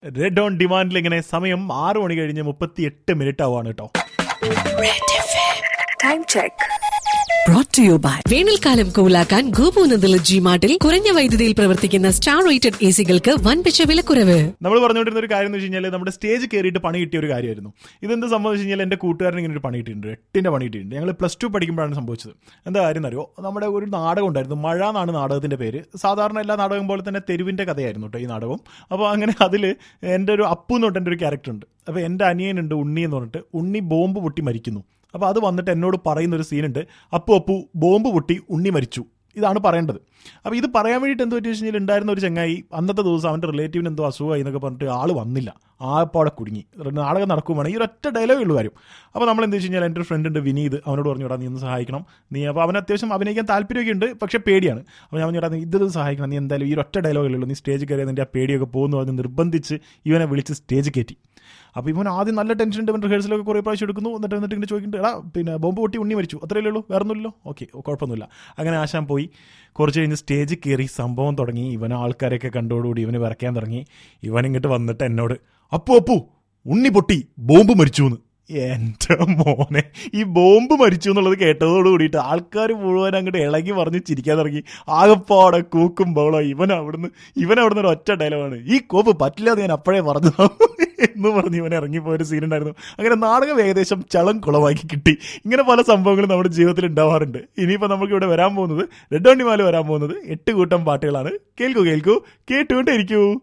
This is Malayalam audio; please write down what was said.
റെഡ് ഓൺ ഡിമാൻഡിൽ ഇങ്ങനെ സമയം ആറ് മണി കഴിഞ്ഞ് മുപ്പത്തി എട്ട് മിനിറ്റ് ആവാണ് കേട്ടോ Time check. brought to you by വേനൽക്കാലം കൂലാക്കാൻ ഗോപൂനന്ദല ജി മാർട്ടിൽ കുറഞ്ഞ വൈദ്യുതിയിൽ പ്രവർത്തിക്കുന്ന സ്റ്റാർ റേറ്റഡ് എ സികൾക്ക് വൻപിച്ച വിലക്കുറവ് നമ്മൾ പറഞ്ഞുകൊണ്ടിരുന്ന ഒരു കാര്യം എന്ന് വെച്ച് കഴിഞ്ഞാൽ നമ്മുടെ സ്റ്റേജ് കയറിയിട്ട് പണി കിട്ടിയ ഒരു കാര്യമായിരുന്നു ഇതെന്ത് സംഭവിച്ചു കഴിഞ്ഞാൽ എൻ്റെ കൂട്ടുകാരൻ ഇങ്ങനെ ഒരു പണി കിട്ടിയിട്ടുണ്ട് എട്ടിൻ്റെ പണി കിട്ടിയിട്ടുണ്ട് ഞങ്ങൾ പ്ലസ് ടു പഠിക്കുമ്പോഴാണ് സംഭവിച്ചത് എന്താ കാര്യം എന്നറിയോ നമ്മുടെ ഒരു നാടകം ഉണ്ടായിരുന്നു മഴ എന്നാണ് നാടകത്തിൻ്റെ പേര് സാധാരണ എല്ലാ നാടകം പോലെ തന്നെ തെരുവിൻ്റെ കഥയായിരുന്നു കേട്ടോ ഈ നാടകം അപ്പോൾ അങ്ങനെ അതിൽ എൻ്റെ ഒരു അപ്പു എന്ന് പറഞ്ഞിട്ട് എൻ്റെ ഒരു ക്യാരക്ടർ ഉണ്ട് അപ്പോൾ എൻ്റെ അനിയനുണ്ട് ഉണ്ണി എന്ന് പറഞ്ഞിട്ട് ഉണ്ണി ബോംബ് പൊട്ടി മരിക്കുന്നു അപ്പോൾ അത് വന്നിട്ട് എന്നോട് പറയുന്ന ഒരു സീനുണ്ട് അപ്പു അപ്പു ബോംബ് പൊട്ടി ഉണ്ണി മരിച്ചു ഇതാണ് പറയേണ്ടത് അപ്പോൾ ഇത് പറയാൻ വേണ്ടിയിട്ട് എന്ത് പറ്റി കഴിഞ്ഞാൽ ഉണ്ടായിരുന്ന ഒരു ചങ്ങായി അന്നത്തെ ദിവസം അവൻ്റെ റിലേറ്റീവിന് എന്തോ അസുഖമായി എന്നൊക്കെ പറഞ്ഞിട്ട് ആൾ വന്നില്ല ആപ്പോൾ അവിടെ കുടുങ്ങി നാടകം നടക്കുവാണ് ഈ ഒരൊറ്റ ഡയലോഗേ ഉള്ളൂ കാര്യം അപ്പോൾ നമ്മൾ എന്ത് വെച്ച് കഴിഞ്ഞാൽ എൻ്റെ ഒരു ഫ്രണ്ട് ഉണ്ട് വിനീത് അവനോട് പറഞ്ഞു വിടാ നീ ഒന്ന് സഹായിക്കണം നീ അപ്പോൾ അവന് അത്യാവശ്യം അഭിനയിക്കാൻ താല്പര്യമൊക്കെ ഉണ്ട് പക്ഷേ പേടിയാണ് അപ്പോൾ ഞാൻ പറഞ്ഞു നീ ഇതൊന്ന് സഹായിക്കണം നീ എന്തായാലും ഈ ഒറ്റ ഡയലോഗേ ഉള്ളൂ നീ സ്റ്റേജ് കയറിയാൽ നിൻ്റെ ആ പേടിയൊക്കെ പോകുന്നു അത് നിർബന്ധിച്ച് ഇവനെ വിളിച്ച് സ്റ്റേജ് കയറ്റി അപ്പോൾ ഇവൻ ആദ്യം നല്ല ടെൻഷൻ ഉണ്ട് ഇവൻ റിഹേഴ്സലൊക്കെ കുറേ പ്രാവശ്യം എടുക്കുന്നു എന്നിട്ട് എന്നിട്ട് ഇങ്ങനെ ചോദിക്കുന്നുണ്ട് എടാ പിന്നെ ബോംബ് പൊട്ടി ഉണ്ണി മരിച്ചു അത്രയല്ലേ ഉള്ളൂ വേറെ ഒന്നുമില്ലല്ലോ ഓക്കെ കുഴപ്പമൊന്നുമില്ല അങ്ങനെ ആശാൻ പോയി കുറച്ച് കഴിഞ്ഞ് സ്റ്റേജിൽ കയറി സംഭവം തുടങ്ങി ഇവൻ ആൾക്കാരെയൊക്കെ കണ്ടോടുകൂടി ഇവന് വിറയ്ക്കാൻ തുടങ്ങി ഇവൻ ഇങ്ങോട്ട് വന്നിട്ട് എന്നോട് അപ്പു അപ്പു ഉണ്ണി പൊട്ടി ബോംബ് മരിച്ചു എന്ന് എൻ്റെ മോനെ ഈ ബോംബ് മരിച്ചു എന്നുള്ളത് കേട്ടതോട് കൂടിയിട്ട് ആൾക്കാർ മുഴുവൻ അങ്ങോട്ട് ഇളകി പറഞ്ഞ് ചിരിക്കാൻ തുടങ്ങി ആകപ്പാടെ കൂക്കും ബഹളോ ഇവൻ അവിടുന്ന് ഇവൻ അവിടുന്ന് ഒരു ഒറ്റ ഡയലോഗാണ് ഈ കോപ്പ് പറ്റില്ല എന്ന് ഞാൻ അപ്പോഴേ പറഞ്ഞു എന്ന് പറഞ്ഞ് ഇവൻ ഇറങ്ങിപ്പോയൊരു സീൻ ഉണ്ടായിരുന്നു അങ്ങനെ നാടകം ഏകദേശം ചളം കുളമാക്കി കിട്ടി ഇങ്ങനെ പല സംഭവങ്ങളും നമ്മുടെ ജീവിതത്തിൽ ഉണ്ടാവാറുണ്ട് ഇനിയിപ്പോൾ നമുക്ക് ഇവിടെ വരാൻ പോകുന്നത് റെഡ് ഓണിമാല് വരാൻ പോകുന്നത് എട്ട് കൂട്ടം പാട്ടുകളാണ് കേൾക്കൂ കേൾക്കൂ കേട്ടുകൊണ്ടേ ഇരിക്കൂ